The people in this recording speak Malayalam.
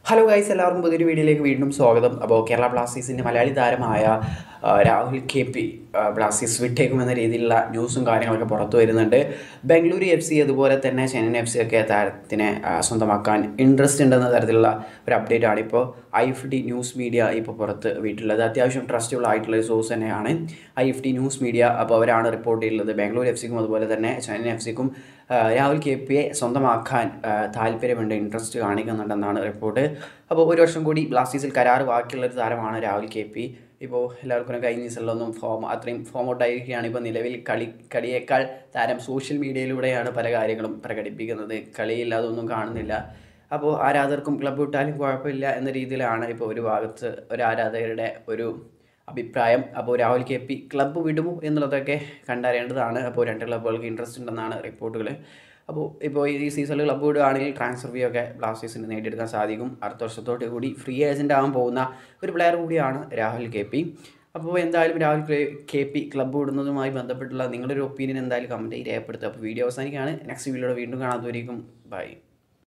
ഹലോ ഗൈസ് എല്ലാവർക്കും പുതിയൊരു വീഡിയോയിലേക്ക് വീണ്ടും സ്വാഗതം അപ്പോൾ കേരള ബ്ലാസ്റ്റേഴ്സിൻ്റെ മലയാളി താരമായ ആ, രാഹുൽ കെ പി ആ, ബ്ലാസ്റ്റേഴ്സ് വിട്ടേക്കുമെന്ന രീതിയിലുള്ള ന്യൂസും കാര്യങ്ങളൊക്കെ പുറത്തു വരുന്നുണ്ട് ബംഗളൂരു എഫ് സി അതുപോലെ തന്നെ ചെന്നൈ എഫ് സി ഒക്കെ താരത്തിനെ ആ, സ്വന്തമാക്കാൻ ഇൻട്രസ്റ്റ് ഉണ്ടെന്ന തരത്തിലുള്ള ഒരു അപ്ഡേറ്റ് ആണ് ഇപ്പോൾ I F D news media ഇപ്പോൾ പുറത്ത് വീട്ടിലുള്ളത് അത്യാവശ്യം ട്രസ്റ്റബിൾ ആയിട്ടുള്ള ഒരു സോഴ്സ് തന്നെയാണ് I F D news media അപ്പോൾ അവരാണ് റിപ്പോർട്ട് ചെയ്യുന്നത് ബാംഗ്ലൂർ എഫ് സിക്കും അതുപോലെ തന്നെ ചെന്നൈ എഫ് സിക്കും രാഹുൽ കെ പിയെ സ്വന്തമാക്കാൻ ആ, താല്പര്യമുണ്ട് ഇൻട്രസ്റ്റ് കാണിക്കുന്നുണ്ടെന്നാണ് റിപ്പോർട്ട് അപ്പോൾ ഒരു വർഷം കൂടി ബ്ലാസ്റ്റേഴ്സിൽ കരാർ ബാക്കിയുള്ള ഒരു താരമാണ് രാഹുൽ കെ പി ഇപ്പോൾ എല്ലാവർക്കും കഴിഞ്ഞ സീസണിലൊന്നും ഫോം അത്രയും ഫോം ഔട്ടായിരിക്കുകയാണ് ഇപ്പോൾ നിലവിൽ കളി കളിയേക്കാൾ താരം സോഷ്യൽ മീഡിയയിലൂടെയാണ് പല കാര്യങ്ങളും പ്രകടിപ്പിക്കുന്നത് കളിയിൽ അതൊന്നും കാണുന്നില്ല അപ്പോൾ ആരാധകർക്കും ക്ലബ്ബ് വിട്ടാലും കുഴപ്പമില്ല എന്ന രീതിയിലാണ് ഇപ്പോൾ ഒരു ഭാഗത്ത് ഒരു ആരാധകരുടെ ഒരു അഭിപ്രായം അപ്പോൾ രാഹുൽ കെ പി ക്ലബ്ബ് വിടുമോ എന്നുള്ളതൊക്കെ കണ്ടറിയേണ്ടതാണ് അപ്പോൾ രണ്ട് ക്ലബ്ബുകൾക്ക് ഇൻട്രസ്റ്റ് ഉണ്ടെന്നാണ് റിപ്പോർട്ടുകൾ അപ്പോൾ ഇപ്പോൾ ഈ സീസണിൽ ക്ലബ്ബ് വിടുകയാണെങ്കിൽ ട്രാൻസ്ഫർ ഫീ ഒക്കെ ബ്ലാസ്റ്റേഴ്സിന് നേടിയെടുക്കാൻ സാധിക്കും അടുത്ത വർഷത്തോട്ട് കൂടി ഫ്രീ ഏജൻ്റ് ആകാൻ പോകുന്ന ഒരു പ്ലെയർ കൂടിയാണ് രാഹുൽ കെ പി അപ്പോൾ എന്തായാലും രാഹുൽ കെ പി ക്ലബ്ബ് വിടുന്നതുമായി ബന്ധപ്പെട്ടുള്ള നിങ്ങളുടെ ഒരു ഒപ്പീനിയൻ എന്തായാലും കമൻറ്റ് രേഖപ്പെടുത്തുക അപ്പോൾ വീഡിയോ അവസാനിക്കുകയാണ് നെക്സ്റ്റ് വീഡിയോയുടെ വീണ്ടും കാണാത്തവരേക്കും ബൈ